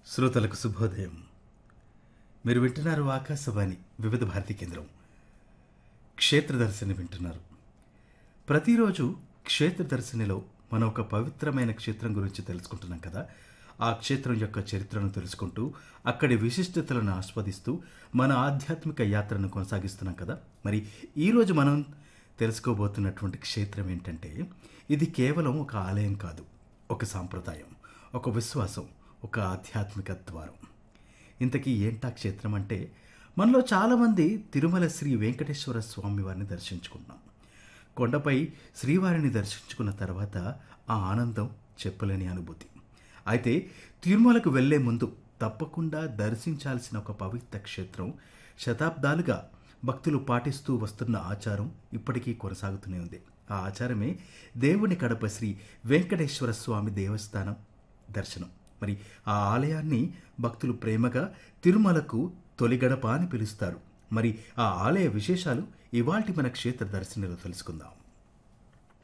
శ్రోతలకు శుభోదయం మీరు వింటున్నారు ఆకాశవాణి వివిధ భారతి కేంద్రం క్షేత్రదర్శిని వింటున్నారు ప్రతిరోజు క్షేత్రదర్శినిలో మనం ఒక పవిత్రమైన క్షేత్రం గురించి తెలుసుకుంటున్నాం కదా ఆ క్షేత్రం యొక్క చరిత్రను తెలుసుకుంటూ అక్కడి విశిష్టతలను ఆస్వాదిస్తూ మన ఆధ్యాత్మిక యాత్రను కొనసాగిస్తున్నాం కదా మరి ఈరోజు మనం తెలుసుకోబోతున్నటువంటి క్షేత్రం ఏంటంటే ఇది కేవలం ఒక ఆలయం కాదు ఒక సాంప్రదాయం ఒక విశ్వాసం ఒక ఆధ్యాత్మిక ద్వారం ఇంతకీ ఏంటా క్షేత్రం అంటే మనలో చాలామంది తిరుమల శ్రీ వెంకటేశ్వర స్వామి వారిని దర్శించుకున్నాం కొండపై శ్రీవారిని దర్శించుకున్న తర్వాత ఆ ఆనందం చెప్పలేని అనుభూతి అయితే తిరుమలకు వెళ్లే ముందు తప్పకుండా దర్శించాల్సిన ఒక పవిత్ర క్షేత్రం శతాబ్దాలుగా భక్తులు పాటిస్తూ వస్తున్న ఆచారం ఇప్పటికీ కొనసాగుతూనే ఉంది ఆ ఆచారమే దేవుని కడప శ్రీ వెంకటేశ్వర స్వామి దేవస్థానం దర్శనం మరి ఆ ఆలయాన్ని భక్తులు ప్రేమగా తిరుమలకు తొలి గడప అని పిలుస్తారు మరి ఆ ఆలయ విశేషాలు ఇవాల్టి మన క్షేత్ర దర్శనలో తెలుసుకుందాం